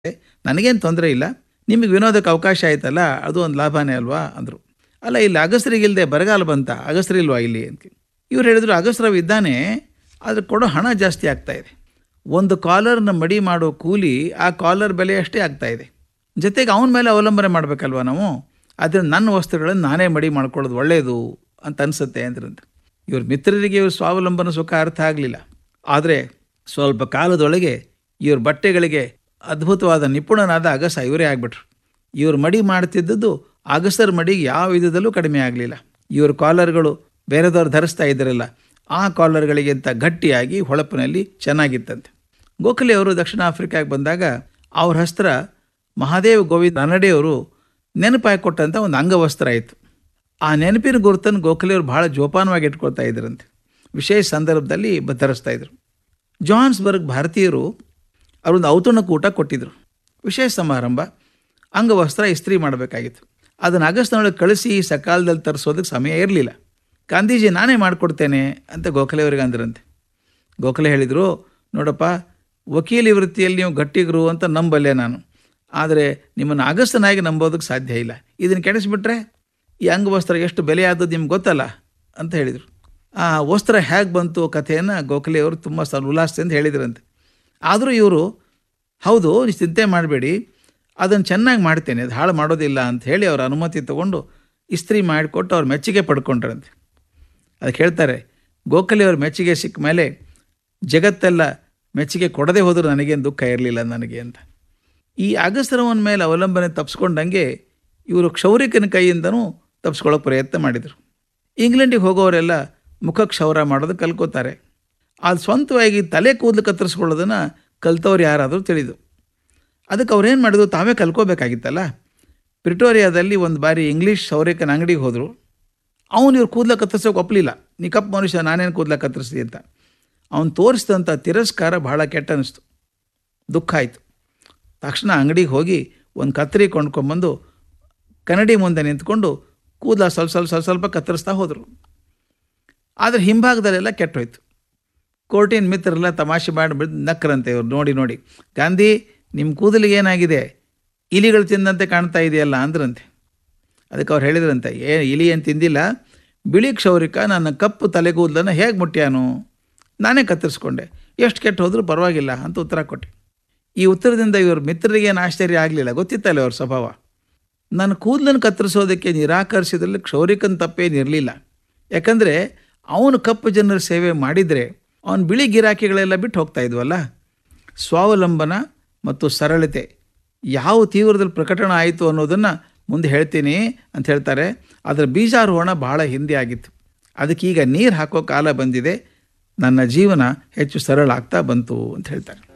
ನನಗೇನು ತೊಂದರೆ ಇಲ್ಲ ನಿಮಗೆ ವಿನೋದಕ್ಕೆ ಅವಕಾಶ ಆಯ್ತಲ್ಲ ಅದು ಒಂದು ಲಾಭನೇ ಅಲ್ವಾ ಅಂದರು ಅಲ್ಲ ಇಲ್ಲಿ ಅಗಸ್ತ್ರಿಗಿಲ್ಲದೆ ಬರಗಾಲ ಬಂತ ಅಗಸ್ತ್ರಿಲ್ವಾ ಇಲ್ಲಿ ಅಂತ ಇವ್ರು ಹೇಳಿದ್ರು ಅಗಸ್ರವ್ ಇದ್ದಾನೆ ಆದರೆ ಕೊಡೋ ಹಣ ಜಾಸ್ತಿ ಆಗ್ತಾ ಇದೆ ಒಂದು ಕಾಲರ್ನ ಮಡಿ ಮಾಡೋ ಕೂಲಿ ಆ ಕಾಲರ್ ಬೆಲೆ ಅಷ್ಟೇ ಆಗ್ತಾ ಇದೆ ಜೊತೆಗೆ ಅವನ ಮೇಲೆ ಅವಲಂಬನೆ ಮಾಡಬೇಕಲ್ವ ನಾವು ಆದರೆ ನನ್ನ ವಸ್ತುಗಳನ್ನು ನಾನೇ ಮಡಿ ಮಾಡ್ಕೊಳ್ಳೋದು ಒಳ್ಳೆಯದು ಅಂತ ಅನಿಸುತ್ತೆ ಅಂದ್ರಂತೆ ಇವ್ರ ಮಿತ್ರರಿಗೆ ಇವ್ರ ಸ್ವಾವಲಂಬನ ಸುಖ ಅರ್ಥ ಆಗಲಿಲ್ಲ ಆದರೆ ಸ್ವಲ್ಪ ಕಾಲದೊಳಗೆ ಇವ್ರ ಬಟ್ಟೆಗಳಿಗೆ ಅದ್ಭುತವಾದ ನಿಪುಣನಾದ ಅಗಸ ಇವರೇ ಆಗಿಬಿಟ್ರು ಇವ್ರ ಮಡಿ ಮಾಡ್ತಿದ್ದದ್ದು ಅಗಸರ ಮಡಿಗೆ ಯಾವ ವಿಧದಲ್ಲೂ ಕಡಿಮೆ ಆಗಲಿಲ್ಲ ಇವ್ರ ಕಾಲರ್ಗಳು ಬೇರೆದವ್ರು ಧರಿಸ್ತಾ ಇದ್ದರಲ್ಲ ಆ ಕಾಲರ್ಗಳಿಗಿಂತ ಗಟ್ಟಿಯಾಗಿ ಹೊಳಪಿನಲ್ಲಿ ಚೆನ್ನಾಗಿತ್ತಂತೆ ಗೋಖಲೆ ಅವರು ದಕ್ಷಿಣ ಆಫ್ರಿಕಾಗೆ ಬಂದಾಗ ಅವ್ರ ಹಸ್ತ್ರ ಮಹಾದೇವ್ ಗೋವಿಂದ ನನ್ನಡೆಯವರು ನೆನಪಾಗಿ ಕೊಟ್ಟಂಥ ಒಂದು ಅಂಗವಸ್ತ್ರ ಆಯಿತು ಆ ನೆನಪಿನ ಗುರುತನ್ನು ಗೋಖಲೆಯವರು ಭಾಳ ಜೋಪಾನವಾಗಿ ಇಟ್ಕೊಳ್ತಾ ಇದ್ರಂತೆ ವಿಶೇಷ ಸಂದರ್ಭದಲ್ಲಿ ಧರಿಸ್ತಾ ಇದ್ರು ಜಾನ್ಸ್ಬರ್ಗ್ ಭಾರತೀಯರು ಅವರೊಂದು ಔತಣಕೂಟ ಕೊಟ್ಟಿದ್ದರು ವಿಶೇಷ ಸಮಾರಂಭ ಅಂಗವಸ್ತ್ರ ಇಸ್ತ್ರಿ ಮಾಡಬೇಕಾಗಿತ್ತು ಅದನ್ನು ಆಗಸ್ಟ್ನೊಳಗೆ ಕಳಿಸಿ ಸಕಾಲದಲ್ಲಿ ತರಿಸೋದಕ್ಕೆ ಸಮಯ ಇರಲಿಲ್ಲ ಗಾಂಧೀಜಿ ನಾನೇ ಮಾಡಿಕೊಡ್ತೇನೆ ಅಂತ ಗೋಖಲೆ ಅವರಿಗೆ ಅಂದ್ರಂತೆ ಗೋಖಲೆ ಹೇಳಿದರು ನೋಡಪ್ಪ ವಕೀಲಿ ವೃತ್ತಿಯಲ್ಲಿ ನೀವು ಗಟ್ಟಿಗರು ಅಂತ ನಂಬಲ್ಲೆ ನಾನು ಆದರೆ ನಿಮ್ಮನ್ನು ಅಗಸ್ತನಾಗಿ ನಂಬೋದಕ್ಕೆ ಸಾಧ್ಯ ಇಲ್ಲ ಇದನ್ನು ಕೆಡಿಸ್ಬಿಟ್ರೆ ಈ ಅಂಗವಸ್ತ್ರ ಎಷ್ಟು ಬೆಲೆ ಆದದ್ದು ನಿಮ್ಗೆ ಗೊತ್ತಲ್ಲ ಅಂತ ಹೇಳಿದರು ಆ ವಸ್ತ್ರ ಹೇಗೆ ಬಂತು ಕಥೆಯನ್ನು ಗೋಖಲೆ ಅವರು ತುಂಬ ಸ ಉಲ್ಲಾಸದಿಂದ ಹೇಳಿದ್ರಂತೆ ಆದರೂ ಇವರು ಹೌದು ನೀವು ಚಿಂತೆ ಮಾಡಬೇಡಿ ಅದನ್ನು ಚೆನ್ನಾಗಿ ಮಾಡ್ತೇನೆ ಅದು ಹಾಳು ಮಾಡೋದಿಲ್ಲ ಅಂತ ಹೇಳಿ ಅವ್ರ ಅನುಮತಿ ತಗೊಂಡು ಇಸ್ತ್ರಿ ಮಾಡಿಕೊಟ್ಟು ಅವ್ರ ಮೆಚ್ಚುಗೆ ಪಡ್ಕೊಂಡ್ರಂತೆ ಅದಕ್ಕೆ ಹೇಳ್ತಾರೆ ಗೋಖಲೆ ಅವ್ರ ಮೆಚ್ಚುಗೆ ಸಿಕ್ಕ ಮೇಲೆ ಜಗತ್ತೆಲ್ಲ ಮೆಚ್ಚುಗೆ ಕೊಡದೆ ಹೋದರೂ ನನಗೇನು ದುಃಖ ಇರಲಿಲ್ಲ ನನಗೆ ಅಂತ ಈ ಅಗಸ್ರವನ ಮೇಲೆ ಅವಲಂಬನೆ ತಪ್ಪಿಸ್ಕೊಂಡಂಗೆ ಇವರು ಕ್ಷೌರಿಕನ ಕೈಯಿಂದನೂ ತಪ್ಪಿಸ್ಕೊಳ್ಳೋಕೆ ಪ್ರಯತ್ನ ಮಾಡಿದರು ಇಂಗ್ಲೆಂಡಿಗೆ ಹೋಗೋರೆಲ್ಲ ಮುಖ ಕ್ಷೌರ ಮಾಡೋದು ಕಲ್ಕೋತಾರೆ ಅದು ಸ್ವಂತವಾಗಿ ತಲೆ ಕೂದಲು ಕತ್ತರಿಸ್ಕೊಳ್ಳೋದನ್ನು ಕಲ್ತವ್ರು ಯಾರಾದರೂ ತಿಳಿದು ಅದಕ್ಕೆ ಅವ್ರೇನು ಮಾಡಿದ್ರು ತಾವೇ ಕಲ್ಕೋಬೇಕಾಗಿತ್ತಲ್ಲ ಪ್ರಿಟೋರಿಯಾದಲ್ಲಿ ಒಂದು ಬಾರಿ ಇಂಗ್ಲೀಷ್ ಸೌರಿಕನ ಅಂಗಡಿಗೆ ಹೋದರು ಅವನು ಇವ್ರು ಕೂದಲ ಕತ್ತರಿಸೋಕೆ ಒಪ್ಪಲಿಲ್ಲ ನೀ ಕಪ್ಪು ಮನುಷ್ಯ ನಾನೇನು ಕೂದಲ ಕತ್ತರಿಸ್ದಿ ಅಂತ ಅವನು ತೋರಿಸಿದಂಥ ತಿರಸ್ಕಾರ ಬಹಳ ಕೆಟ್ಟ ಅನ್ನಿಸ್ತು ದುಃಖ ಆಯಿತು ತಕ್ಷಣ ಅಂಗಡಿಗೆ ಹೋಗಿ ಒಂದು ಕತ್ತರಿ ಕೊಂಡ್ಕೊಂಬಂದು ಕನ್ನಡಿ ಮುಂದೆ ನಿಂತ್ಕೊಂಡು ಕೂದಲ ಸ್ವಲ್ಪ ಸ್ವಲ್ಪ ಸ್ವಲ್ಪ ಸ್ವಲ್ಪ ಕತ್ತರಿಸ್ತಾ ಹೋದರು ಆದರೆ ಹಿಂಭಾಗದಲ್ಲೆಲ್ಲ ಕೆಟ್ಟೋಯ್ತು ಕೋರ್ಟಿನ ಮಿತ್ರರೆಲ್ಲ ತಮಾಷೆ ಮಾಡಿ ಬಿದ್ದು ನಕ್ಕರಂತೆ ಇವ್ರು ನೋಡಿ ನೋಡಿ ಗಾಂಧಿ ನಿಮ್ಮ ಕೂದಲಿಗೆ ಏನಾಗಿದೆ ಇಲಿಗಳು ತಿಂದಂತೆ ಕಾಣ್ತಾ ಇದೆಯಲ್ಲ ಅಂದ್ರಂತೆ ಅದಕ್ಕೆ ಅವ್ರು ಹೇಳಿದ್ರಂತೆ ಏ ಇಲಿ ಏನು ತಿಂದಿಲ್ಲ ಬಿಳಿ ಕ್ಷೌರಿಕ ನನ್ನ ಕಪ್ಪು ತಲೆಗೂದಲನ್ನು ಹೇಗೆ ಮುಟ್ಟ್ಯಾನು ನಾನೇ ಕತ್ತರಿಸ್ಕೊಂಡೆ ಎಷ್ಟು ಕೆಟ್ಟು ಹೋದರೂ ಪರವಾಗಿಲ್ಲ ಅಂತ ಉತ್ತರ ಕೊಟ್ಟೆ ಈ ಉತ್ತರದಿಂದ ಇವ್ರ ಮಿತ್ರರಿಗೇನು ಆಶ್ಚರ್ಯ ಆಗಲಿಲ್ಲ ಗೊತ್ತಿತ್ತಲ್ಲ ಅವ್ರ ಸ್ವಭಾವ ನನ್ನ ಕೂದಲನ್ನು ಕತ್ತರಿಸೋದಕ್ಕೆ ನಿರಾಕರಿಸಿದ್ರಲ್ಲಿ ಕ್ಷೌರಿಕನ ತಪ್ಪೇನಿರಲಿಲ್ಲ ಯಾಕಂದರೆ ಅವನು ಕಪ್ಪು ಜನರ ಸೇವೆ ಮಾಡಿದರೆ ಅವನು ಬಿಳಿ ಗಿರಾಕಿಗಳೆಲ್ಲ ಬಿಟ್ಟು ಹೋಗ್ತಾ ಇದ್ವಲ್ಲ ಸ್ವಾವಲಂಬನ ಮತ್ತು ಸರಳತೆ ಯಾವ ತೀವ್ರದಲ್ಲಿ ಪ್ರಕಟಣ ಆಯಿತು ಅನ್ನೋದನ್ನು ಮುಂದೆ ಹೇಳ್ತೀನಿ ಅಂತ ಹೇಳ್ತಾರೆ ಅದರ ಬೀಜಾರೋಹಣ ಬಹಳ ಹಿಂದೆ ಆಗಿತ್ತು ಅದಕ್ಕೀಗ ನೀರು ಹಾಕೋ ಕಾಲ ಬಂದಿದೆ ನನ್ನ ಜೀವನ ಹೆಚ್ಚು ಸರಳ ಆಗ್ತಾ ಬಂತು ಅಂತ ಹೇಳ್ತಾರೆ